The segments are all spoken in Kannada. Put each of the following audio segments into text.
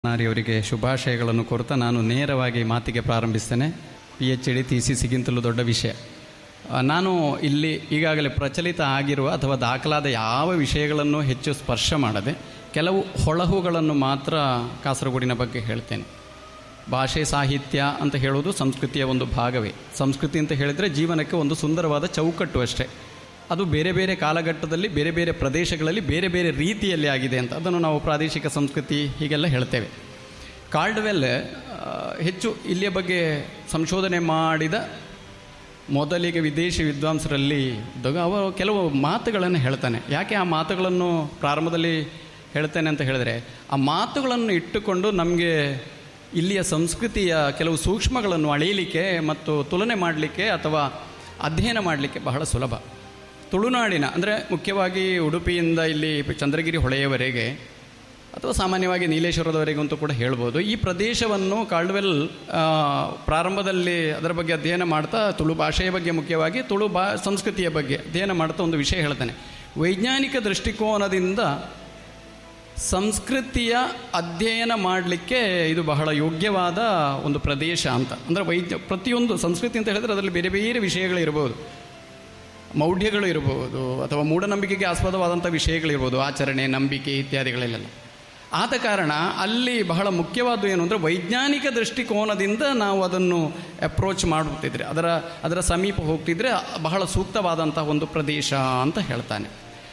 ಅವರಿಗೆ ಶುಭಾಶಯಗಳನ್ನು ಕೋರ್ತಾ ನಾನು ನೇರವಾಗಿ ಮಾತಿಗೆ ಪ್ರಾರಂಭಿಸ್ತೇನೆ ಪಿ ಎಚ್ ಡಿ ತೀಸಿಸಿಗಿಂತಲೂ ದೊಡ್ಡ ವಿಷಯ ಆ, ನಾನು ಇಲ್ಲಿ ಈಗಾಗಲೇ ಪ್ರಚಲಿತ ಆಗಿರುವ ಅಥವಾ ದಾಖಲಾದ ಯಾವ ವಿಷಯಗಳನ್ನು ಹೆಚ್ಚು ಸ್ಪರ್ಶ ಮಾಡದೆ ಕೆಲವು ಹೊಳಹುಗಳನ್ನು ಮಾತ್ರ ಕಾಸರಗೋಡಿನ ಬಗ್ಗೆ ಹೇಳ್ತೇನೆ ಭಾಷೆ ಸಾಹಿತ್ಯ ಅಂತ ಹೇಳೋದು ಸಂಸ್ಕೃತಿಯ ಒಂದು ಭಾಗವೇ ಸಂಸ್ಕೃತಿ ಅಂತ ಹೇಳಿದರೆ ಜೀವನಕ್ಕೆ ಒಂದು ಸುಂದರವಾದ ಚೌಕಟ್ಟು ಅಷ್ಟೇ ಅದು ಬೇರೆ ಬೇರೆ ಕಾಲಘಟ್ಟದಲ್ಲಿ ಬೇರೆ ಬೇರೆ ಪ್ರದೇಶಗಳಲ್ಲಿ ಬೇರೆ ಬೇರೆ ರೀತಿಯಲ್ಲಿ ಆಗಿದೆ ಅಂತ ಅದನ್ನು ನಾವು ಪ್ರಾದೇಶಿಕ ಸಂಸ್ಕೃತಿ ಹೀಗೆಲ್ಲ ಹೇಳ್ತೇವೆ ಕಾರ್ಡ್ವೆಲ್ ಆ, ಹೆಚ್ಚು ಇಲ್ಲಿಯ ಬಗ್ಗೆ ಸಂಶೋಧನೆ ಮಾಡಿದ ಮೊದಲಿಗೆ ವಿದೇಶಿ ವಿದ್ವಾಂಸರಲ್ಲಿ ಇದ್ದಾಗ ಅವರು ಕೆಲವು ಮಾತುಗಳನ್ನು ಹೇಳ್ತಾನೆ ಯಾಕೆ ಆ ಮಾತುಗಳನ್ನು ಪ್ರಾರಂಭದಲ್ಲಿ ಹೇಳ್ತೇನೆ ಅಂತ ಹೇಳಿದ್ರೆ ಆ ಮಾತುಗಳನ್ನು ಇಟ್ಟುಕೊಂಡು ನಮಗೆ ಇಲ್ಲಿಯ ಸಂಸ್ಕೃತಿಯ ಕೆಲವು ಸೂಕ್ಷ್ಮಗಳನ್ನು ಅಳೆಯಲಿಕ್ಕೆ ಮತ್ತು ತುಲನೆ ಮಾಡಲಿಕ್ಕೆ ಅಥವಾ ಅಧ್ಯಯನ ಮಾಡಲಿಕ್ಕೆ ಬಹಳ ಸುಲಭ ತುಳುನಾಡಿನ ಅಂದರೆ ಮುಖ್ಯವಾಗಿ ಉಡುಪಿಯಿಂದ ಇಲ್ಲಿ ಚಂದ್ರಗಿರಿ ಹೊಳೆಯವರೆಗೆ ಅಥವಾ ಸಾಮಾನ್ಯವಾಗಿ ನೀಲೇಶ್ವರದವರೆಗಂತೂ ಕೂಡ ಹೇಳ್ಬೋದು ಈ ಪ್ರದೇಶವನ್ನು ಕಾಲ್ಡ್ವೆಲ್ ಆ, ಪ್ರಾರಂಭದಲ್ಲಿ ಅದರ ಬಗ್ಗೆ ಅಧ್ಯಯನ ಮಾಡ್ತಾ ತುಳು ಭಾಷೆಯ ಬಗ್ಗೆ ಮುಖ್ಯವಾಗಿ ತುಳು ಬಾ ಸಂಸ್ಕೃತಿಯ ಬಗ್ಗೆ ಅಧ್ಯಯನ ಮಾಡ್ತಾ ಒಂದು ವಿಷಯ ಹೇಳ್ತಾನೆ ವೈಜ್ಞಾನಿಕ ದೃಷ್ಟಿಕೋನದಿಂದ ಸಂಸ್ಕೃತಿಯ ಅಧ್ಯಯನ ಮಾಡಲಿಕ್ಕೆ ಇದು ಬಹಳ ಯೋಗ್ಯವಾದ ಒಂದು ಪ್ರದೇಶ ಅಂತ ಅಂದರೆ ವೈದ್ಯ ಪ್ರತಿಯೊಂದು ಸಂಸ್ಕೃತಿ ಅಂತ ಹೇಳಿದ್ರೆ ಅದರಲ್ಲಿ ಬೇರೆ ಬೇರೆ ವಿಷಯಗಳಿರ್ಬೋದು ಮೌಢ್ಯಗಳು ಇರಬಹುದು ಅಥವಾ ಮೂಢನಂಬಿಕೆಗೆ ಆಸ್ಪದವಾದಂಥ ವಿಷಯಗಳಿರ್ಬೋದು ಆಚರಣೆ ನಂಬಿಕೆ ಇತ್ಯಾದಿಗಳಲ್ಲೆಲ್ಲ ಆದ ಕಾರಣ ಅಲ್ಲಿ ಬಹಳ ಮುಖ್ಯವಾದ್ದು ಏನು ಅಂದರೆ ವೈಜ್ಞಾನಿಕ ದೃಷ್ಟಿಕೋನದಿಂದ ನಾವು ಅದನ್ನು ಅಪ್ರೋಚ್ ಮಾಡುತ್ತಿದ್ರೆ ಅದರ ಅದರ ಸಮೀಪ ಹೋಗ್ತಿದ್ರೆ ಬಹಳ ಸೂಕ್ತವಾದಂಥ ಒಂದು ಪ್ರದೇಶ ಅಂತ ಹೇಳ್ತಾನೆ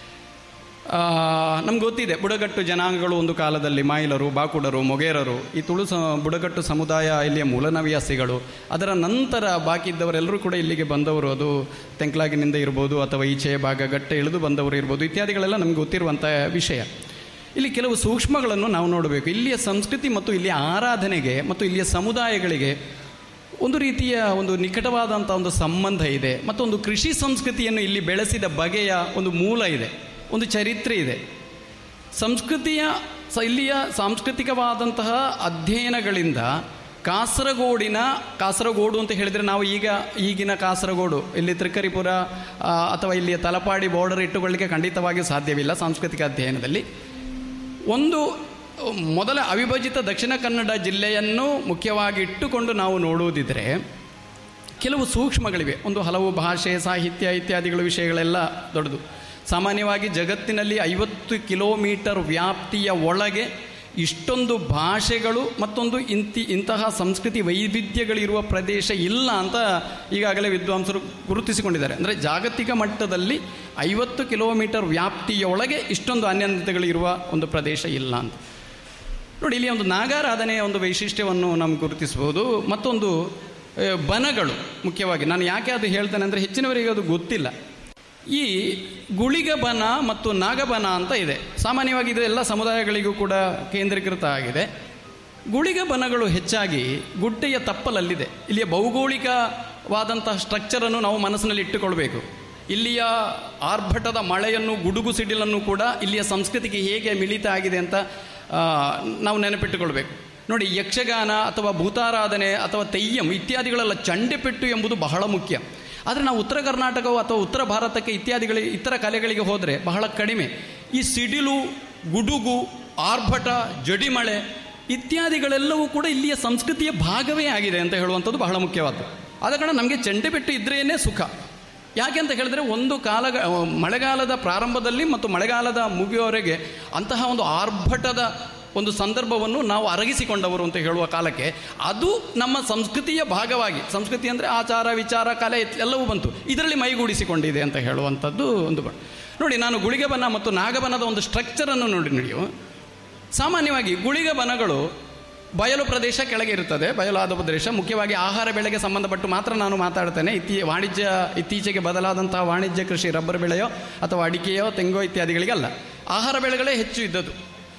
ನಮ್ಗೆ ಗೊತ್ತಿದೆ ಬುಡಗಟ್ಟು ಜನಾಂಗಗಳು ಒಂದು ಕಾಲದಲ್ಲಿ ಮಾಯಿಲರು ಬಾಕುಡರು ಮೊಗೇರರು ಈ ತುಳು ಸ ಬುಡಗಟ್ಟು ಸಮುದಾಯ ಇಲ್ಲಿಯ ಮೂಲನವ್ಯಾಸಿಗಳು ಅದರ ನಂತರ ಬಾಕಿ ಇದ್ದವರೆಲ್ಲರೂ ಕೂಡ ಇಲ್ಲಿಗೆ ಬಂದವರು ಅದು ತೆಂಕ್ಲಾಗಿನಿಂದ ಇರ್ಬೋದು ಅಥವಾ ಈಚೆಯ ಭಾಗ ಗಟ್ಟೆ ಇಳಿದು ಬಂದವರು ಇರ್ಬೋದು ಇತ್ಯಾದಿಗಳೆಲ್ಲ ನಮ್ಗೆ ಗೊತ್ತಿರುವಂಥ ವಿಷಯ ಇಲ್ಲಿ ಕೆಲವು ಸೂಕ್ಷ್ಮಗಳನ್ನು ನಾವು ನೋಡಬೇಕು ಇಲ್ಲಿಯ ಸಂಸ್ಕೃತಿ ಮತ್ತು ಇಲ್ಲಿಯ ಆರಾಧನೆಗೆ ಮತ್ತು ಇಲ್ಲಿಯ ಸಮುದಾಯಗಳಿಗೆ ಒಂದು ರೀತಿಯ ಒಂದು ನಿಕಟವಾದಂಥ ಒಂದು ಸಂಬಂಧ ಇದೆ ಮತ್ತೊಂದು ಕೃಷಿ ಸಂಸ್ಕೃತಿಯನ್ನು ಇಲ್ಲಿ ಬೆಳೆಸಿದ ಬಗೆಯ ಒಂದು ಮೂಲ ಇದೆ ಒಂದು ಚರಿತ್ರೆ ಇದೆ ಸಂಸ್ಕೃತಿಯ ಸ ಇಲ್ಲಿಯ ಸಾಂಸ್ಕೃತಿಕವಾದಂತಹ ಅಧ್ಯಯನಗಳಿಂದ ಕಾಸರಗೋಡಿನ ಕಾಸರಗೋಡು ಅಂತ ಹೇಳಿದರೆ ನಾವು ಈಗ ಈಗಿನ ಕಾಸರಗೋಡು ಇಲ್ಲಿ ತ್ರಿಕರಿಪುರ ಆ, ಅಥವಾ ಇಲ್ಲಿಯ ತಲಪಾಡಿ ಬಾರ್ಡರ್ ಇಟ್ಟುಕೊಳ್ಳಿಕ್ಕೆ ಖಂಡಿತವಾಗಿ ಸಾಧ್ಯವಿಲ್ಲ ಸಾಂಸ್ಕೃತಿಕ ಅಧ್ಯಯನದಲ್ಲಿ ಒಂದು ಮೊದಲ ಅವಿಭಜಿತ ದಕ್ಷಿಣ ಕನ್ನಡ ಜಿಲ್ಲೆಯನ್ನು ಮುಖ್ಯವಾಗಿ ಇಟ್ಟುಕೊಂಡು ನಾವು ನೋಡುವುದಿದ್ರೆ ಕೆಲವು ಸೂಕ್ಷ್ಮಗಳಿವೆ ಒಂದು ಹಲವು ಭಾಷೆ ಸಾಹಿತ್ಯ ಇತ್ಯಾದಿಗಳ ವಿಷಯಗಳೆಲ್ಲ ದೊಡ್ಡದು ಸಾಮಾನ್ಯವಾಗಿ ಜಗತ್ತಿನಲ್ಲಿ ಐವತ್ತು ಕಿಲೋಮೀಟರ್ ವ್ಯಾಪ್ತಿಯ ಒಳಗೆ ಇಷ್ಟೊಂದು ಭಾಷೆಗಳು ಮತ್ತೊಂದು ಇಂತಿ ಇಂತಹ ಸಂಸ್ಕೃತಿ ವೈವಿಧ್ಯಗಳಿರುವ ಪ್ರದೇಶ ಇಲ್ಲ ಅಂತ ಈಗಾಗಲೇ ವಿದ್ವಾಂಸರು ಗುರುತಿಸಿಕೊಂಡಿದ್ದಾರೆ ಅಂದರೆ ಜಾಗತಿಕ ಮಟ್ಟದಲ್ಲಿ ಐವತ್ತು ಕಿಲೋಮೀಟರ್ ವ್ಯಾಪ್ತಿಯೊಳಗೆ ಇಷ್ಟೊಂದು ಅನ್ಯನ್ಯತೆಗಳಿರುವ ಒಂದು ಪ್ರದೇಶ ಇಲ್ಲ ಅಂತ ನೋಡಿ ಇಲ್ಲಿ ಒಂದು ನಾಗಾರಾಧನೆಯ ಒಂದು ವೈಶಿಷ್ಟ್ಯವನ್ನು ನಮ್ಗೆ ಗುರುತಿಸ್ಬೋದು ಮತ್ತೊಂದು ಆ, ಬನಗಳು ಮುಖ್ಯವಾಗಿ ನಾನು ಯಾಕೆ ಅದು ಹೇಳ್ತೇನೆ ಅಂದರೆ ಹೆಚ್ಚಿನವರಿಗೆ ಅದು ಗೊತ್ತಿಲ್ಲ ಈ ಗುಳಿಗ ಬನ ಮತ್ತು ನಾಗಬನ ಅಂತ ಇದೆ ಸಾಮಾನ್ಯವಾಗಿ ಇದು ಎಲ್ಲ ಸಮುದಾಯಗಳಿಗೂ ಕೂಡ ಕೇಂದ್ರೀಕೃತ ಆಗಿದೆ ಗುಳಿಗ ಬನಗಳು ಹೆಚ್ಚಾಗಿ ಗುಡ್ಡೆಯ ತಪ್ಪಲಲ್ಲಿದೆ ಇಲ್ಲಿಯ ಭೌಗೋಳಿಕವಾದಂತಹ ಸ್ಟ್ರಕ್ಚರನ್ನು ನಾವು ಮನಸ್ಸಿನಲ್ಲಿ ಇಟ್ಟುಕೊಳ್ಬೇಕು ಇಲ್ಲಿಯ ಆರ್ಭಟದ ಮಳೆಯನ್ನು ಗುಡುಗು ಸಿಡಿಲನ್ನು ಕೂಡ ಇಲ್ಲಿಯ ಸಂಸ್ಕೃತಿಗೆ ಹೇಗೆ ಮಿಳಿತ ಆಗಿದೆ ಅಂತ ಆ, ನಾವು ನೆನಪಿಟ್ಟುಕೊಳ್ಬೇಕು ನೋಡಿ ಯಕ್ಷಗಾನ ಅಥವಾ ಭೂತಾರಾಧನೆ ಅಥವಾ ತೆಯ್ಯಂ ಇತ್ಯಾದಿಗಳೆಲ್ಲ ಚಂಡೆಪೆಟ್ಟು ಎಂಬುದು ಬಹಳ ಮುಖ್ಯ ಆದರೆ ನಾವು ಉತ್ತರ ಕರ್ನಾಟಕವು ಅಥವಾ ಉತ್ತರ ಭಾರತಕ್ಕೆ ಇತ್ಯಾದಿಗಳಿಗೆ ಇತರ ಕಲೆಗಳಿಗೆ ಹೋದರೆ ಬಹಳ ಕಡಿಮೆ ಈ ಸಿಡಿಲು ಗುಡುಗು ಆರ್ಭಟ ಜಡಿಮಳೆ ಇತ್ಯಾದಿಗಳೆಲ್ಲವೂ ಕೂಡ ಇಲ್ಲಿಯ ಸಂಸ್ಕೃತಿಯ ಭಾಗವೇ ಆಗಿದೆ ಅಂತ ಹೇಳುವಂಥದ್ದು ಬಹಳ ಮುಖ್ಯವಾದ್ದು ಆದ ಕಾರಣ ನಮಗೆ ಚೆಂಡೆಪೆಟ್ಟು ಇದ್ರೇನೆ ಸುಖ ಯಾಕೆ ಅಂತ ಹೇಳಿದ್ರೆ ಒಂದು ಕಾಲ ಮಳೆಗಾಲದ ಪ್ರಾರಂಭದಲ್ಲಿ ಮತ್ತು ಮಳೆಗಾಲದ ಮುಗಿಯುವವರೆಗೆ ಅಂತಹ ಒಂದು ಆರ್ಭಟದ ಒಂದು ಸಂದರ್ಭವನ್ನು ನಾವು ಅರಗಿಸಿಕೊಂಡವರು ಅಂತ ಹೇಳುವ ಕಾಲಕ್ಕೆ ಅದು ನಮ್ಮ ಸಂಸ್ಕೃತಿಯ ಭಾಗವಾಗಿ ಸಂಸ್ಕೃತಿ ಅಂದರೆ ಆಚಾರ ವಿಚಾರ ಕಲೆ ಎಲ್ಲವೂ ಬಂತು ಇದರಲ್ಲಿ ಮೈಗೂಡಿಸಿಕೊಂಡಿದೆ ಅಂತ ಹೇಳುವಂಥದ್ದು ಒಂದು ಬ- ನೋಡಿ ನಾನು ಗುಳಿಗಬನ ಮತ್ತು ನಾಗಬನದ ಒಂದು ಸ್ಟ್ರಕ್ಚರನ್ನು ನೋಡಿ ನೀವು ಸಾಮಾನ್ಯವಾಗಿ ಗುಳಿಗ ಬನಗಳು ಬಯಲು ಪ್ರದೇಶ ಕೆಳಗೆ ಇರುತ್ತದೆ ಬಯಲಾದ ಪ್ರದೇಶ ಮುಖ್ಯವಾಗಿ ಆಹಾರ ಬೆಳೆಗೆ ಸಂಬಂಧಪಟ್ಟು ಮಾತ್ರ ನಾನು ಮಾತಾಡ್ತೇನೆ ಇತ್ತೀ ವಾಣಿಜ್ಯ ಇತ್ತೀಚೆಗೆ ಬದಲಾದಂತಹ ವಾಣಿಜ್ಯ ಕೃಷಿ ರಬ್ಬರ್ ಬೆಳೆಯೋ ಅಥವಾ ಅಡಿಕೆಯೋ ತೆಂಗೋ ಇತ್ಯಾದಿಗಳಿಗಲ್ಲ ಆಹಾರ ಬೆಳೆಗಳೇ ಹೆಚ್ಚು ಇದ್ದದ್ದು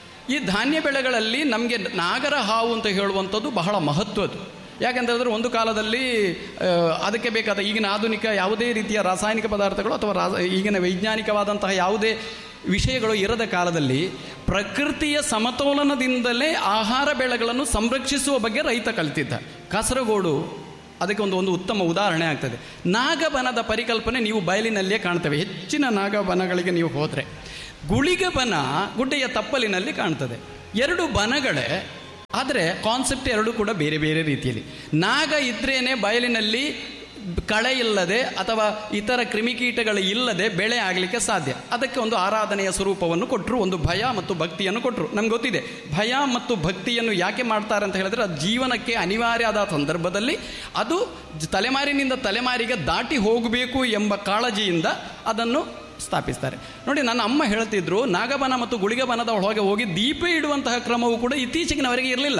ಈ ಧಾನ್ಯ ಬೆಳೆಗಳಲ್ಲಿ ನಮಗೆ ನಾಗರ ಹಾವು ಅಂತ ಹೇಳುವಂಥದ್ದು ಬಹಳ ಮಹತ್ವದ್ದು ಯಾಕೆಂತಂದರೆ ಒಂದು ಕಾಲದಲ್ಲಿ ಆ, ಅದಕ್ಕೆ ಬೇಕಾದ ಈಗಿನ ಆಧುನಿಕ ಯಾವುದೇ ರೀತಿಯ ರಾಸಾಯನಿಕ ಪದಾರ್ಥಗಳು ಅಥವಾ ರಾ ಈಗಿನ ವೈಜ್ಞಾನಿಕವಾದಂತಹ ಯಾವುದೇ ವಿಷಯಗಳು ಇರದ ಕಾಲದಲ್ಲಿ ಪ್ರಕೃತಿಯ ಸಮತೋಲನದಿಂದಲೇ ಆಹಾರ ಬೆಳೆಗಳನ್ನು ಸಂರಕ್ಷಿಸುವ ಬಗ್ಗೆ ರೈತ ಕಲಿತಿದ್ದ ಕಾಸರಗೋಡು ಅದಕ್ಕೆ ಒಂದು ಒಂದು ಉತ್ತಮ ಉದಾಹರಣೆ ಆಗ್ತದೆ ನಾಗಬನದ ಪರಿಕಲ್ಪನೆ ನೀವು ಬಯಲಿನಲ್ಲಿಯೇ ಕಾಣ್ತೇವೆ ಹೆಚ್ಚಿನ ನಾಗಬನಗಳಿಗೆ ನೀವು ಹೋದರೆ ಗುಳಿಗ ಬನ ಗುಡ್ಡೆಯ ತಪ್ಪಲಿನಲ್ಲಿ ಕಾಣ್ತದೆ ಎರಡು ಬನಗಳೇ ಆದರೆ ಕಾನ್ಸೆಪ್ಟ್ ಎರಡೂ ಕೂಡ ಬೇರೆ ಬೇರೆ ರೀತಿಯಲ್ಲಿ ನಾಗ ಇದ್ರೇನೆ ಬಯಲಿನಲ್ಲಿ ಕಳೆ ಇಲ್ಲದೆ ಅಥವಾ ಇತರ ಕ್ರಿಮಿಕೀಟಗಳು ಇಲ್ಲದೆ ಬೆಳೆ ಆಗಲಿಕ್ಕೆ ಸಾಧ್ಯ ಅದಕ್ಕೆ ಒಂದು ಆರಾಧನೆಯ ಸ್ವರೂಪವನ್ನು ಕೊಟ್ಟರು ಒಂದು ಭಯ ಮತ್ತು ಭಕ್ತಿಯನ್ನು ಕೊಟ್ಟರು ನಮ್ಗೆ ಗೊತ್ತಿದೆ ಭಯ ಮತ್ತು ಭಕ್ತಿಯನ್ನು ಯಾಕೆ ಮಾಡ್ತಾರೆ ಅಂತ ಹೇಳಿದ್ರೆ ಅದು ಜೀವನಕ್ಕೆ ಅನಿವಾರ್ಯ ಆದ ಸಂದರ್ಭದಲ್ಲಿ ಅದು ಜ- ತಲೆಮಾರಿನಿಂದ ತಲೆಮಾರಿಗೆ ದಾಟಿ ಹೋಗಬೇಕು ಎಂಬ ಕಾಳಜಿಯಿಂದ ಅದನ್ನು ಸ್ಥಾಪಿಸ್ತಾರೆ ನೋಡಿ ನನ್ನ ಅಮ್ಮ ಹೇಳ್ತಿದ್ರು ನಾಗಬನ ಮತ್ತು ಗುಳಿಗಬನದ ಒಳಗೆ ಹೋಗಿ ದೀಪ ಇಡುವಂತಹ ಕ್ರಮವು ಕೂಡ ಇತ್ತೀಚೆಗಿನವರೆಗೆ ಇರಲಿಲ್ಲ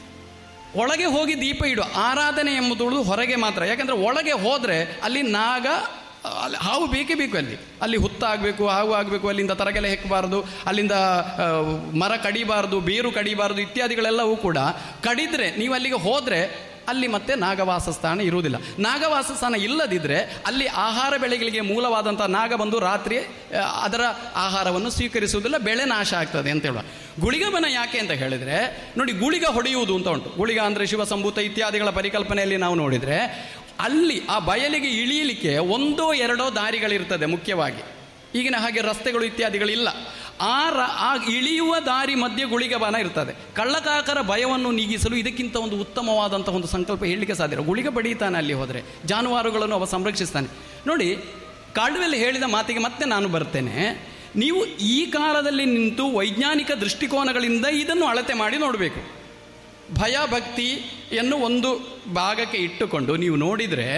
ಒಳಗೆ ಹೋಗಿ ದೀಪ ಇಡು ಆರಾಧನೆ ಎಂಬುದು ಹೊರಗೆ ಮಾತ್ರ ಯಾಕಂದರೆ ಒಳಗೆ ಹೋದರೆ ಅಲ್ಲಿ ನಾಗ ಅಲ್ಲಿ ಹಾವು ಬೇಕೇ ಬೇಕು ಅಲ್ಲಿ ಅಲ್ಲಿ ಹುತ್ತಾಗಬೇಕು ಹಾವು ಆಗಬೇಕು ಅಲ್ಲಿಂದ ತರಗೆಲೆ ಹೆಕ್ಕಬಾರ್ದು ಅಲ್ಲಿಂದ ಆ, ಮರ ಕಡಿಬಾರ್ದು ಬೇರು ಕಡಿಬಾರ್ದು ಇತ್ಯಾದಿಗಳೆಲ್ಲವೂ ಕೂಡ ಕಡಿದ್ರೆ ನೀವು ಅಲ್ಲಿಗೆ ಹೋದರೆ ಅಲ್ಲಿ ಮತ್ತೆ ನಾಗವಾಸ ಸ್ಥಾನ ಇರುವುದಿಲ್ಲ ನಾಗವಾಸ ಸ್ಥಾನ ಇಲ್ಲದಿದ್ದರೆ ಅಲ್ಲಿ ಆಹಾರ ಬೆಳೆಗಳಿಗೆ ಮೂಲವಾದಂಥ ನಾಗ ಬಂದು ರಾತ್ರಿ ಆ, ಅದರ ಆಹಾರವನ್ನು ಸ್ವೀಕರಿಸುವುದಿಲ್ಲ ಬೆಳೆ ನಾಶ ಆಗ್ತದೆ ಅಂತ ಹೇಳುವ ಗುಳಿಗಬನ ಯಾಕೆ ಅಂತ ಹೇಳಿದರೆ ನೋಡಿ ಗುಳಿಗ ಹೊಡೆಯುವುದು ಅಂತ ಉಂಟು ಗುಳಿಗ ಅಂದರೆ ಶಿವಸಂಭೂತ ಇತ್ಯಾದಿಗಳ ಪರಿಕಲ್ಪನೆಯಲ್ಲಿ ನಾವು ನೋಡಿದರೆ ಅಲ್ಲಿ ಆ ಬಯಲಿಗೆ ಇಳಿಯಲಿಕ್ಕೆ ಒಂದೋ ಎರಡೋ ದಾರಿಗಳಿರ್ತದೆ ಮುಖ್ಯವಾಗಿ ಈಗಿನ ಹಾಗೆ ರಸ್ತೆಗಳು ಇತ್ಯಾದಿಗಳಿಲ್ಲ ಆ ರ ಆ ಇಳಿಯುವ ದಾರಿ ಮಧ್ಯೆ ಗುಳಿಗಬನ ಇರ್ತದೆ ಕಳ್ಳಕಾಕರ ಭಯವನ್ನು ನೀಗಿಸಲು ಇದಕ್ಕಿಂತ ಒಂದು ಉತ್ತಮವಾದಂಥ ಒಂದು ಸಂಕಲ್ಪ ಹೇಳಲಿಕ್ಕೆ ಸಾಧ್ಯ ಇಲ್ಲ. ಗುಳಿಗ ಬಡೀತಾನೆ ಅಲ್ಲಿ ಹೋದರೆ ಜಾನುವಾರುಗಳನ್ನು ಅವ ಸಂರಕ್ಷಿಸ್ತಾನೆ ನೋಡಿ ಕಾಳುವೆಲ್ಲಿ ಹೇಳಿದ ಮಾತಿಗೆ ಮತ್ತೆ ನಾನು ಬರ್ತೇನೆ ನೀವು ಈ ಕಾಲದಲ್ಲಿ ನಿಂತು ವೈಜ್ಞಾನಿಕ ದೃಷ್ಟಿಕೋನಗಳಿಂದ ಇದನ್ನು ಅಳತೆ ಮಾಡಿ ನೋಡಬೇಕು ಭಯ ಭಕ್ತಿಯನ್ನು ಒಂದು ಭಾಗಕ್ಕೆ ಇಟ್ಟುಕೊಂಡು ನೀವು ನೋಡಿದರೆ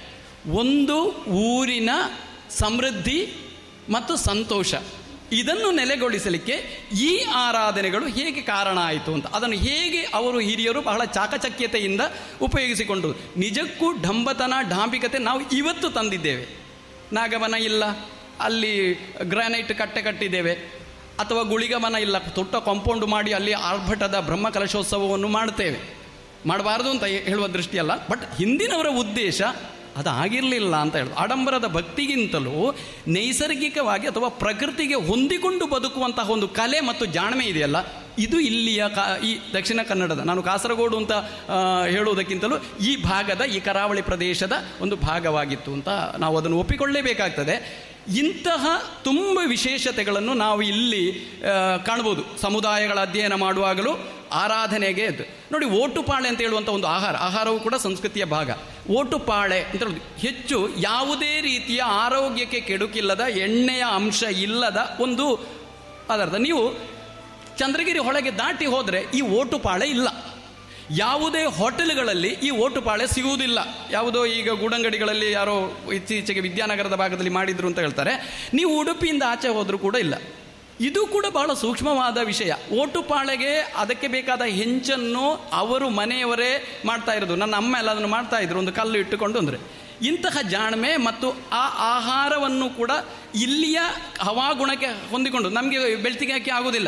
ಒಂದು ಊರಿನ ಸಮೃದ್ಧಿ ಮತ್ತು ಸಂತೋಷ ಇದನ್ನು ನೆಲೆಗೊಳಿಸಲಿಕ್ಕೆ ಈ ಆರಾಧನೆಗಳು ಹೇಗೆ ಕಾರಣ ಆಯಿತು ಅಂತ ಅದನ್ನು ಹೇಗೆ ಅವರು ಹಿರಿಯರು ಬಹಳ ಚಾಕಚಕ್ಯತೆಯಿಂದ ಉಪಯೋಗಿಸಿಕೊಂಡರು ನಿಜಕ್ಕೂ ಢಂಬತನ ಢಾಂಬಿಕತೆ ನಾವು ಇವತ್ತು ತಂದಿದ್ದೇವೆ ನಾಗಮನ ಇಲ್ಲ ಅಲ್ಲಿ ಗ್ರಾನೈಟ್ ಕಟ್ಟೆ ಕಟ್ಟಿದ್ದೇವೆ ಅಥವಾ ಗುಳಿಗಮನ ಇಲ್ಲ ದೊಡ್ಡ ಕಾಂಪೌಂಡ್ ಮಾಡಿ ಅಲ್ಲಿ ಆರ್ಭಟದ ಬ್ರಹ್ಮ ಕಲಶೋತ್ಸವವನ್ನು ಮಾಡ್ತೇವೆ ಮಾಡಬಾರ್ದು ಅಂತ ಹೇಳುವ ದೃಷ್ಟಿಯಲ್ಲ ಬಟ್ ಹಿಂದಿನವರ ಉದ್ದೇಶ ಅದು ಆಗಿರಲಿಲ್ಲ ಅಂತ ಹೇಳೋದು ಆಡಂಬರದ ಭಕ್ತಿಗಿಂತಲೂ ನೈಸರ್ಗಿಕವಾಗಿ ಅಥವಾ ಪ್ರಕೃತಿಗೆ ಹೊಂದಿಕೊಂಡು ಬದುಕುವಂತಹ ಒಂದು ಕಲೆ ಮತ್ತು ಜಾಣ್ಮೆ ಇದೆಯಲ್ಲ ಇದು ಇಲ್ಲಿಯ ಕಾ ಈ ದಕ್ಷಿಣ ಕನ್ನಡದ ನಾನು ಕಾಸರಗೋಡು ಅಂತ ಆ, ಹೇಳುವುದಕ್ಕಿಂತಲೂ ಈ ಭಾಗದ ಈ ಕರಾವಳಿ ಪ್ರದೇಶದ ಒಂದು ಭಾಗವಾಗಿತ್ತು ಅಂತ ನಾವು ಅದನ್ನು ಒಪ್ಪಿಕೊಳ್ಳೇಬೇಕಾಗ್ತದೆ ಇಂತಹ ತುಂಬ ವಿಶೇಷತೆಗಳನ್ನು ನಾವು ಇಲ್ಲಿ ಆ, ಕಾಣ್ಬೋದು ಸಮುದಾಯಗಳ ಅಧ್ಯಯನ ಮಾಡುವಾಗಲೂ ಆರಾಧನೆಗೆ ಇದು ನೋಡಿ ಓಟುಪಾಳೆ ಅಂತ ಹೇಳುವಂಥ ಒಂದು ಆಹಾರ ಆಹಾರವು ಕೂಡ ಸಂಸ್ಕೃತಿಯ ಭಾಗ ಓಟುಪಾಳೆ ಅಂತ ಹೇಳೋದು ಹೆಚ್ಚು ಯಾವುದೇ ರೀತಿಯ ಆರೋಗ್ಯಕ್ಕೆ ಕೆಡುಕಿಲ್ಲದ ಎಣ್ಣೆಯ ಅಂಶ ಇಲ್ಲದ ಒಂದು ಪದಾರ್ಥ ನೀವು ಚಂದ್ರಗಿರಿ ಹೊಳಗೆ ದಾಟಿ ಹೋದರೆ ಈ ಓಟುಪಾಳೆ ಇಲ್ಲ ಯಾವುದೇ ಹೋಟೆಲ್ಗಳಲ್ಲಿ ಈ ಓಟುಪಾಳೆ ಸಿಗುವುದಿಲ್ಲ ಯಾವುದೋ ಈಗ ಗೂಡಂಗಡಿಗಳಲ್ಲಿ ಯಾರೋ ಇತ್ತೀಚೆಗೆ ವಿದ್ಯಾನಗರದ ಭಾಗದಲ್ಲಿ ಮಾಡಿದ್ರು ಅಂತ ಹೇಳ್ತಾರೆ ನೀವು ಉಡುಪಿಯಿಂದ ಆಚೆ ಹೋದರೂ ಕೂಡ ಇಲ್ಲ ಇದು ಕೂಡ ಬಹಳ ಸೂಕ್ಷ್ಮವಾದ ವಿಷಯ ಓಟುಪಾಳೆಗೆ ಅದಕ್ಕೆ ಬೇಕಾದ ಹೆಂಚನ್ನು ಅವರು ಮನೆಯವರೇ ಮಾಡ್ತಾ ಇರೋದು ನನ್ನ ಅಮ್ಮ ಎಲ್ಲ ಅದನ್ನು ಮಾಡ್ತಾ ಇದ್ರು ಒಂದು ಕಲ್ಲು ಇಟ್ಟುಕೊಂಡು ಅಂದರೆ ಇಂತಹ ಜಾಣ್ಮೆ ಮತ್ತು ಆ ಆಹಾರವನ್ನು ಕೂಡ ಇಲ್ಲಿಯ ಹವಾಗುಣಕ್ಕೆ ಹೊಂದಿಕೊಂಡು ನಮಗೆ ಬೆಳ್ತಿಗೆ ಹಾಕಿ ಆಗೋದಿಲ್ಲ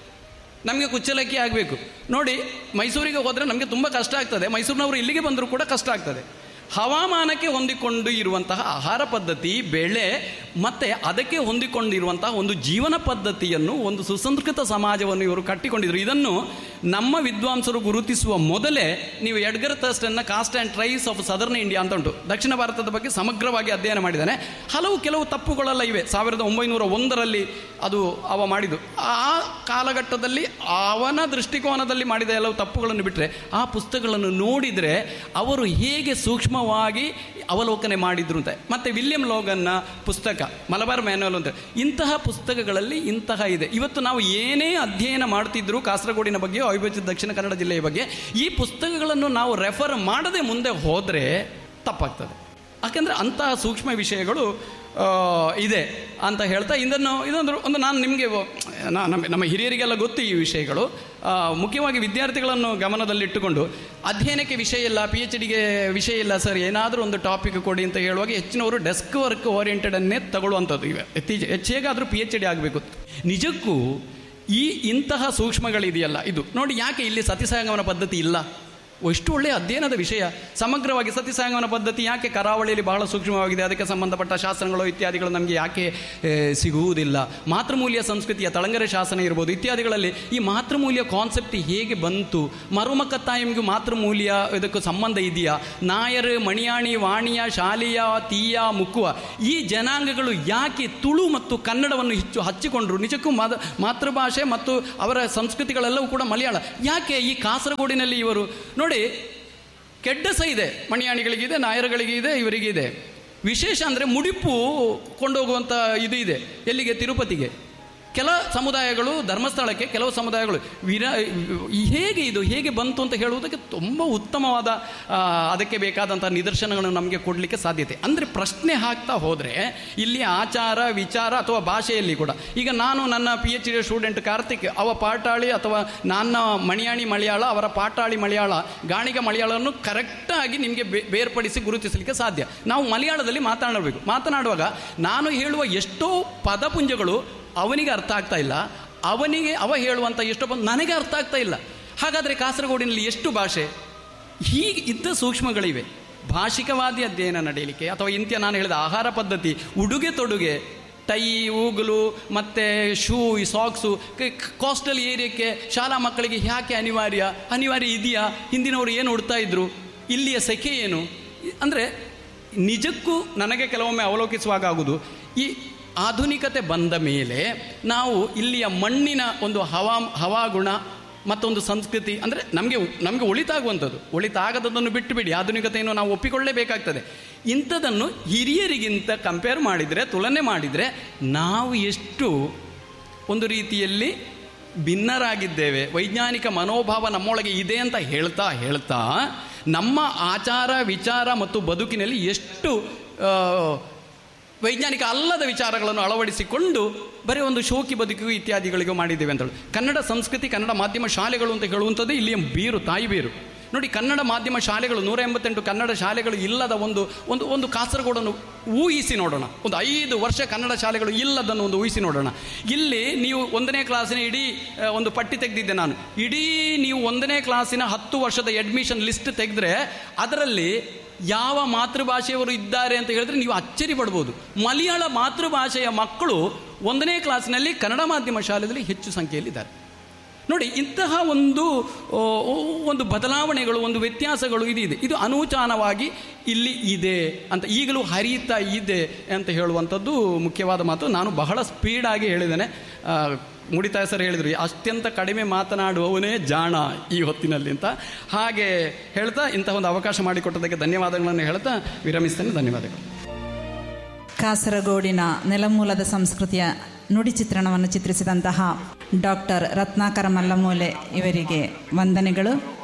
ನಮಗೆ ಕುಚ್ಚಲಕ್ಕಿ ಆಗಬೇಕು ನೋಡಿ ಮೈಸೂರಿಗೆ ಹೋದರೆ ನಮಗೆ ತುಂಬ ಕಷ್ಟ ಆಗ್ತದೆ ಮೈಸೂರಿನವರು ಇಲ್ಲಿಗೆ ಬಂದರೂ ಕೂಡ ಕಷ್ಟ ಆಗ್ತದೆ ಹವಾಮಾನಕ್ಕೆ ಹೊಂದಿಕೊಂಡು ಇರುವಂತಹ ಆಹಾರ ಪದ್ಧತಿ ಬೆಳೆ ಮತ್ತು ಅದಕ್ಕೆ ಹೊಂದಿಕೊಂಡಿರುವಂತಹ ಒಂದು ಜೀವನ ಪದ್ಧತಿಯನ್ನು ಒಂದು ಸುಸಂಸ್ಕೃತ ಸಮಾಜವನ್ನು ಇವರು ಕಟ್ಟಿಕೊಂಡಿದ್ರು ಇದನ್ನು ನಮ್ಮ ವಿದ್ವಾಂಸರು ಗುರುತಿಸುವ ಮೊದಲೇ ನೀವು ಎಡ್ಗರ್ ಥರ್ಸ್ಟನ್ನ caste and tribes of southern India ಅಂತ ಉಂಟು ದಕ್ಷಿಣ ಭಾರತದ ಬಗ್ಗೆ ಸಮಗ್ರವಾಗಿ ಅಧ್ಯಯನ ಮಾಡಿದ್ದಾನೆ ಹಲವು ಕೆಲವು ತಪ್ಪುಗಳೆಲ್ಲ ಇವೆ ಸಾವಿರದ ಒಂಬೈನೂರ ಒಂದರಲ್ಲಿ ಅದು ಅವ ಮಾಡಿದ್ದು ಆ ಕಾಲಘಟ್ಟದಲ್ಲಿ ಅವನ ದೃಷ್ಟಿಕೋನದಲ್ಲಿ ಮಾಡಿದ ಕೆಲವು ತಪ್ಪುಗಳನ್ನು ಬಿಟ್ಟರೆ ಆ ಪುಸ್ತಕಗಳನ್ನು ನೋಡಿದರೆ ಅವರು ಹೇಗೆ ಸೂಕ್ಷ್ಮವಾಗಿ ಅವಲೋಕನೆ ಮಾಡಿದ್ರು ಅಂತ ಮತ್ತು ವಿಲಿಯಂ ಲೋಗನ್ನ ಪುಸ್ತಕ ಮಲಬಾರ್ ಮ್ಯಾನ್ಯಲ್ ಅಂತ ಇಂತಹ ಪುಸ್ತಕಗಳಲ್ಲಿ ಇಂತಹ ಇದೆ ಇವತ್ತು ನಾವು ಏನೇ ಅಧ್ಯಯನ ಮಾಡ್ತಿದ್ರು ಕಾಸರಗೋಡಿನ ಬಗ್ಗೆ ಅವಿಭಜಿತ ದಕ್ಷಿಣ ಕನ್ನಡ ಜಿಲ್ಲೆಯ ಬಗ್ಗೆ ಈ ಪುಸ್ತಕಗಳನ್ನು ನಾವು ರೆಫರ್ ಮಾಡದೆ ಮುಂದೆ ಹೋದರೆ ತಪ್ಪಾಗ್ತದೆ ಯಾಕೆಂದರೆ ಅಂತಹ ಸೂಕ್ಷ್ಮ ವಿಷಯಗಳು ಆ, ಇದೆ ಅಂತ ಹೇಳ್ತಾ ಇದನ್ನು ಇದೊಂದು ಒಂದು ನಾನು ನಿಮಗೆ ನಮ್ಮ ನಮ್ಮ ಹಿರಿಯರಿಗೆಲ್ಲ ಗೊತ್ತು ಈ ವಿಷಯಗಳು ಆ, ಮುಖ್ಯವಾಗಿ ವಿದ್ಯಾರ್ಥಿಗಳನ್ನು ಗಮನದಲ್ಲಿಟ್ಟುಕೊಂಡು ಅಧ್ಯಯನಕ್ಕೆ ವಿಷಯ ಇಲ್ಲ ಪಿ ಎಚ್ ಡಿಗೆ ವಿಷಯ ಇಲ್ಲ ಸರ್ ಏನಾದರೂ ಒಂದು ಟಾಪಿಕ್ ಕೊಡಿ ಅಂತ ಹೇಳುವಾಗ ಹೆಚ್ಚಿನವರು ಡೆಸ್ಕ್ ವರ್ಕ್ ಓರಿಯೆಂಟೆಡನ್ನೇ ತಗೊಳ್ಳುವಂಥದ್ದು ಇವೆ ಇತ್ತೀಚೆ ಹೆಚ್ಚೇಗಾದರೂ ಪಿ ಎಚ್ ಡಿ ಆಗಬೇಕು ನಿಜಕ್ಕೂ ಈ ಇಂತಹ ಸೂಕ್ಷ್ಮಗಳಿದೆಯಲ್ಲ ಇದು ನೋಡಿ ಯಾಕೆ ಇಲ್ಲಿ ಸತಿಸಂಗಮನ ಪದ್ಧತಿ ಇಲ್ಲ ಎಷ್ಟು ಒಳ್ಳೆಯ ಅಧ್ಯಯನದ ವಿಷಯ ಸಮಗ್ರವಾಗಿ ಸತಿಸಾಂಗಮನ ಪದ್ಧತಿ ಯಾಕೆ ಕರಾವಳಿಯಲ್ಲಿ ಬಹಳ ಸೂಕ್ಷ್ಮವಾಗಿದೆ ಅದಕ್ಕೆ ಸಂಬಂಧಪಟ್ಟ ಶಾಸನಗಳು ಇತ್ಯಾದಿಗಳು ನಮಗೆ ಯಾಕೆ ಆ, ಸಿಗುವುದಿಲ್ಲ ಮಾತೃಮೂಲ್ಯ ಸಂಸ್ಕೃತಿಯ ತಳಂಗರೆ ಶಾಸನ ಇರ್ಬೋದು ಇತ್ಯಾದಿಗಳಲ್ಲಿ ಈ ಮಾತೃಮೂಲ್ಯ ಕಾನ್ಸೆಪ್ಟ್ ಹೇಗೆ ಬಂತು ಮರುಮಕತ್ತಾಯಂಗೂ ಮಾತೃಮೂಲ್ಯ ಇದಕ್ಕೂ ಸಂಬಂಧ ಇದೆಯಾ ನಾಯರ್ ಮಣಿಯಾಣಿ ವಾಣಿಯ ಶಾಲೆಯ ತೀಯ ಮುಕ್ಕುವ ಈ ಜನಾಂಗಗಳು ಯಾಕೆ ತುಳು ಮತ್ತು ಕನ್ನಡವನ್ನು ಹೆಚ್ಚು ಹಚ್ಚಿಕೊಂಡ್ರು ನಿಜಕ್ಕೂ ಮಾದ ಮಾತೃಭಾಷೆ ಮತ್ತು ಅವರ ಸಂಸ್ಕೃತಿಗಳೆಲ್ಲವೂ ಕೂಡ ಮಲಯಾಳ ಯಾಕೆ ಈ ಕಾಸರಗೋಡಿನಲ್ಲಿ ಇವರು ನೋಡಿ ಕೆಡ್ಡಸ ಇದೆ ಮಣಿಯಾಣಿಗಳಿಗಿದೆ ನಾಯರುಗಳಿಗೆ ಇದೆ ಇವರಿಗೆ ಇದೆ ವಿಶೇಷ ಅಂದರೆ ಮುಡಿಪು ಕೊಂಡೋಗುವಂಥ ಇದು ಇದೆ ಎಲ್ಲಿಗೆ ತಿರುಪತಿಗೆ ಕೆಲ ಸಮುದಾಯಗಳು ಧರ್ಮಸ್ಥಳಕ್ಕೆ ಕೆಲವು ಸಮುದಾಯಗಳು ವಿರ ಹೇಗೆ ಇದು ಹೇಗೆ ಬಂತು ಅಂತ ಹೇಳುವುದಕ್ಕೆ ತುಂಬ ಉತ್ತಮವಾದ ಆ, ಅದಕ್ಕೆ ಬೇಕಾದಂಥ ನಿದರ್ಶನಗಳನ್ನು ನಮಗೆ ಕೊಡಲಿಕ್ಕೆ ಸಾಧ್ಯತೆ ಅಂದರೆ ಪ್ರಶ್ನೆ ಹಾಕ್ತಾ ಹೋದರೆ ಇಲ್ಲಿ ಆಚಾರ ವಿಚಾರ ಅಥವಾ ಭಾಷೆಯಲ್ಲಿ ಕೂಡ ಈಗ ನಾನು ನನ್ನ P H D student Karthik ಅವ ಪಾಟಾಳಿ ಅಥವಾ ನನ್ನ ಮಣಿಯಾಣಿ ಮಲಯಾಳ ಅವರ ಪಾಟಾಳಿ ಮಲಯಾಳ ಗಾಣಿಗ ಮಲಯಾಳವನ್ನು ಕರೆಕ್ಟಾಗಿ ನಿಮಗೆ ಬೇ- ಬೇರ್ಪಡಿಸಿ ಗುರುತಿಸಲಿಕ್ಕೆ ಸಾಧ್ಯ ನಾವು ಮಲಯಾಳದಲ್ಲಿ ಮಾತನಾಡಬೇಕು ಮಾತನಾಡುವಾಗ ನಾನು ಹೇಳುವ ಎಷ್ಟೋ ಪದಪುಂಜಗಳು ಅವನಿಗೆ ಅರ್ಥ ಆಗ್ತಾ ಇಲ್ಲ ಅವನಿಗೆ ಅವ ಹೇಳುವಂಥ ಎಷ್ಟೋ ಬಂದು ನನಗೆ ಅರ್ಥ ಆಗ್ತಾ ಇಲ್ಲ ಹಾಗಾದರೆ ಕಾಸರಗೋಡಿನಲ್ಲಿ ಎಷ್ಟು ಭಾಷೆ ಹೀಗೆ ಇದ್ದ ಸೂಕ್ಷ್ಮಗಳಿವೆ ಭಾಷಿಕವಾದಿ ಅಧ್ಯಯನ ನಡೆಯಲಿಕ್ಕೆ ಅಥವಾ ಇಂತ್ಯ ನಾನು ಹೇಳಿದ ಆಹಾರ ಪದ್ಧತಿ ಉಡುಗೆ ತೊಡುಗೆ ಟೈ ಊಗಲು ಮತ್ತು ಶೂ ಈ ಸಾಕ್ಸು ಕೋಸ್ಟಲ್ ಏರಿಯಾಕ್ಕೆ ಶಾಲಾ ಮಕ್ಕಳಿಗೆ ಯಾಕೆ ಅನಿವಾರ್ಯ ಅನಿವಾರ್ಯ ಇದೆಯಾ ಹಿಂದಿನವರು ಏನು ಉಡ್ತಾ ಇದ್ರು ಇಲ್ಲಿಯ ಸೆಕೆ ಏನು ಅಂದರೆ ನಿಜಕ್ಕೂ ನನಗೆ ಕೆಲವೊಮ್ಮೆ ಅವಲೋಕಿಸುವಾಗ ಆಗುವುದು ಈ ಆಧುನಿಕತೆ ಬಂದ ಮೇಲೆ ನಾವು ಇಲ್ಲಿಯ ಮಣ್ಣಿನ ಒಂದು ಹವಾ ಹವಾಗುಣ ಮತ್ತೊಂದು ಸಂಸ್ಕೃತಿ ಅಂದರೆ ನಮಗೆ ನಮಗೆ ಒಳಿತಾಗುವಂಥದ್ದು ಒಳಿತಾಗದದನ್ನು ಬಿಟ್ಟು ಬಿಡಿ ಆಧುನಿಕತೆಯನ್ನು ನಾವು ಒಪ್ಪಿಕೊಳ್ಳಲೇಬೇಕಾಗ್ತದೆ ಇಂಥದನ್ನು ಹಿರಿಯರಿಗಿಂತ ಕಂಪೇರ್ ಮಾಡಿದರೆ ತುಲನೆ ಮಾಡಿದರೆ ನಾವು ಎಷ್ಟು ಒಂದು ರೀತಿಯಲ್ಲಿ ಭಿನ್ನರಾಗಿದ್ದೇವೆ ವೈಜ್ಞಾನಿಕ ಮನೋಭಾವ ನಮ್ಮೊಳಗೆ ಇದೆ ಅಂತ ಹೇಳ್ತಾ ಹೇಳ್ತಾ ನಮ್ಮ ಆಚಾರ ವಿಚಾರ ಮತ್ತು ಬದುಕಿನಲ್ಲಿ ಎಷ್ಟು ಆ, ವೈಜ್ಞಾನಿಕ ಅಲ್ಲದ ವಿಚಾರಗಳನ್ನು ಅಳವಡಿಸಿಕೊಂಡು ಬರೀ ಒಂದು ಶೋಕಿ ಬದುಕು ಇತ್ಯಾದಿಗಳಿಗೂ ಮಾಡಿದ್ದೇವೆ ಅಂತ ಹೇಳಿ ಕನ್ನಡ ಸಂಸ್ಕೃತಿ ಕನ್ನಡ ಮಾಧ್ಯಮ ಶಾಲೆಗಳು ಅಂತ ಹೇಳುವಂಥದ್ದು ಇಲ್ಲಿಯ ಬೀರು ತಾಯಿ ಬೀರು ನೋಡಿ ಕನ್ನಡ ಮಾಧ್ಯಮ ಶಾಲೆಗಳು ನೂರ ಎಂಬತ್ತೆಂಟು ಕನ್ನಡ ಶಾಲೆಗಳು ಇಲ್ಲದ ಒಂದು ಒಂದು ಒಂದು ಕಾಸರಗೋಡನ್ನು ಊಹಿಸಿ ನೋಡೋಣ ಒಂದು ಐದು ವರ್ಷ ಕನ್ನಡ ಶಾಲೆಗಳು ಇಲ್ಲದನ್ನು ಒಂದು ಊಹಿಸಿ ನೋಡೋಣ ಇಲ್ಲಿ ನೀವು ಒಂದನೇ ಕ್ಲಾಸಿನ ಇಡೀ ಆ, ಒಂದು ಪಟ್ಟಿ ತೆಗೆದಿದ್ದೆ ನಾನು ಇಡೀ ನೀವು ಒಂದನೇ ಕ್ಲಾಸಿನ ಹತ್ತು ವರ್ಷದ ಅಡ್ಮಿಷನ್ ಲಿಸ್ಟ್ ತೆಗೆದ್ರೆ ಅದರಲ್ಲಿ ಯಾವ ಮಾತೃಭಾಷೆಯವರು ಇದ್ದಾರೆ ಅಂತ ಹೇಳಿದ್ರೆ ನೀವು ಅಚ್ಚರಿ ಪಡ್ಬೋದು ಮಲಯಾಳ ಮಾತೃಭಾಷೆಯ ಮಕ್ಕಳು ಒಂದನೇ ಕ್ಲಾಸಿನಲ್ಲಿ ಕನ್ನಡ ಮಾಧ್ಯಮ ಶಾಲೆಯಲ್ಲಿ ಹೆಚ್ಚು ಸಂಖ್ಯೆಯಲ್ಲಿದ್ದಾರೆ ನೋಡಿ ಇಂತಹ ಒಂದು ಓ, ಒಂದು ಬದಲಾವಣೆಗಳು ಒಂದು ವ್ಯತ್ಯಾಸಗಳು ಇದು ಇದೆ ಇದು ಅನೂಚಾನವಾಗಿ ಇಲ್ಲಿ ಇದೆ ಅಂತ ಈಗಲೂ ಹರಿಯುತ್ತಾ ಇದೆ ಅಂತ ಹೇಳುವಂಥದ್ದು ಮುಖ್ಯವಾದ ಮಾತು ನಾನು ಬಹಳ ಸ್ಪೀಡಾಗಿ ಹೇಳಿದ್ದೇನೆ ಆ, ಮುಡಿತಾಯ ಸರ್ ಹೇಳಿದರು ಅತ್ಯಂತ ಕಡಿಮೆ ಮಾತನಾಡುವವನೇ ಜಾಣ ಈ ಹೊತ್ತಿನಲ್ಲಿ ಅಂತ ಹಾಗೆ ಹೇಳ್ತಾ ಇಂತಹ ಒಂದು ಅವಕಾಶ ಮಾಡಿಕೊಟ್ಟದಕ್ಕೆ ಧನ್ಯವಾದಗಳನ್ನು ಹೇಳ್ತಾ ವಿರಮಿಸ್ತೇನೆ ಧನ್ಯವಾದಗಳು ಕಾಸರಗೋಡಿನ ನೆಲಮೂಲದ ಸಂಸ್ಕೃತಿಯ ನುಡಿ ಚಿತ್ರಣವನ್ನು ಚಿತ್ರಿಸಿದಂತಹ ಡಾಕ್ಟರ್ ರತ್ನಾಕರ ಮಲ್ಲಮೂಲೆ ಇವರಿಗೆ ವಂದನೆಗಳು